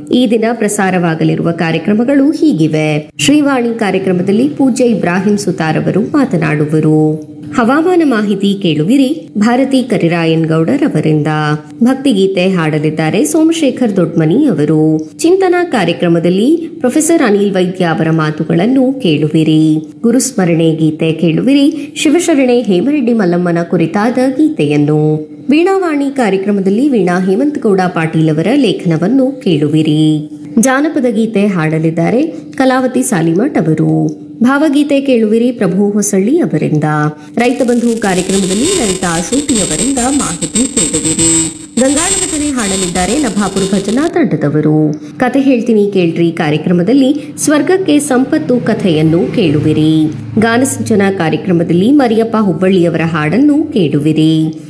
ಈ ದಿನ ಪ್ರಸಾರವಾಗಲಿರುವ ಕಾರ್ಯಕ್ರಮಗಳು ಹೀಗಿವೆ ಶ್ರೀವಾಣಿ ಕಾರ್ಯಕ್ರಮದಲ್ಲಿ ಪೂಜ್ಯ ಇಬ್ರಾಹಿಂ ಸುತಾರ್ ಅವರು ಮಾತನಾಡುವರು ಹವಾಮಾನ ಮಾಹಿತಿ ಕೇಳುವಿರಿ ಭಾರತಿ ಕರಿರಾಯನ್ ಗೌಡರ್ ಅವರಿಂದ ಭಕ್ತಿಗೀತೆ ಹಾಡಲಿದ್ದಾರೆ ಸೋಮಶೇಖರ್ ದೊಡ್ಮನಿ ಅವರು ಚಿಂತನ ಕಾರ್ಯಕ್ರಮದಲ್ಲಿ ಪ್ರೊಫೆಸರ್ ಅನಿಲ್ ವೈದ್ಯ ಅವರ ಮಾತುಗಳನ್ನು ಕೇಳುವಿರಿ ಗುರುಸ್ಮರಣೆ ಗೀತೆ ಕೇಳುವಿರಿ ಶಿವಶರಣೆ ಹೇಮರೆಡ್ಡಿ ಮಲ್ಲಮ್ಮನ ಕುರಿತಾದ ಗೀತೆಯನ್ನು ವೀಣಾವಾಣಿ ಕಾರ್ಯಕ್ರಮದಲ್ಲಿ ವೀಣಾ ಹೇಮಂತಗೌಡ ಪಾಟೀಲ್ ಅವರ ಲೇಖನವನ್ನು ಕೇಳುವಿರಿ ಜಾನಪದ ಗೀತೆ ಹಾಡಲಿದ್ದಾರೆ ಕಲಾವತಿ ಸಾಲಿಮಠ್ ಅವರು ಭಾವಗೀತೆ ಕೇಳುವಿರಿ ಪ್ರಭು ಹೊಸಳ್ಳಿ ಅವರಿಂದ ರೈತ ಬಂಧು ಕಾರ್ಯಕ್ರಮದಲ್ಲಿ ಲಲಿತಾ ಶೂಟಿ ಅವರಿಂದ ಮಾಹಿತಿ ಕೇಳುವಿರಿ ಗಂಗಾಳ ಭಜನೆ ಹಾಡಲಿದ್ದಾರೆ ನಭಾಪುರ ಭಜನಾ ತಂಡದವರು ಕತೆ ಹೇಳ್ತೀನಿ ಕೇಳ್ರಿ ಕಾರ್ಯಕ್ರಮದಲ್ಲಿ ಸ್ವರ್ಗಕ್ಕೆ ಸಂಪತ್ತು ಕಥೆಯನ್ನು ಕೇಳುವಿರಿ ಗಾನಸಿಂಚನ ಕಾರ್ಯಕ್ರಮದಲ್ಲಿ ಮರಿಯಪ್ಪ ಹುಬ್ಬಳ್ಳಿಯವರ ಹಾಡನ್ನು ಕೇಳುವಿರಿ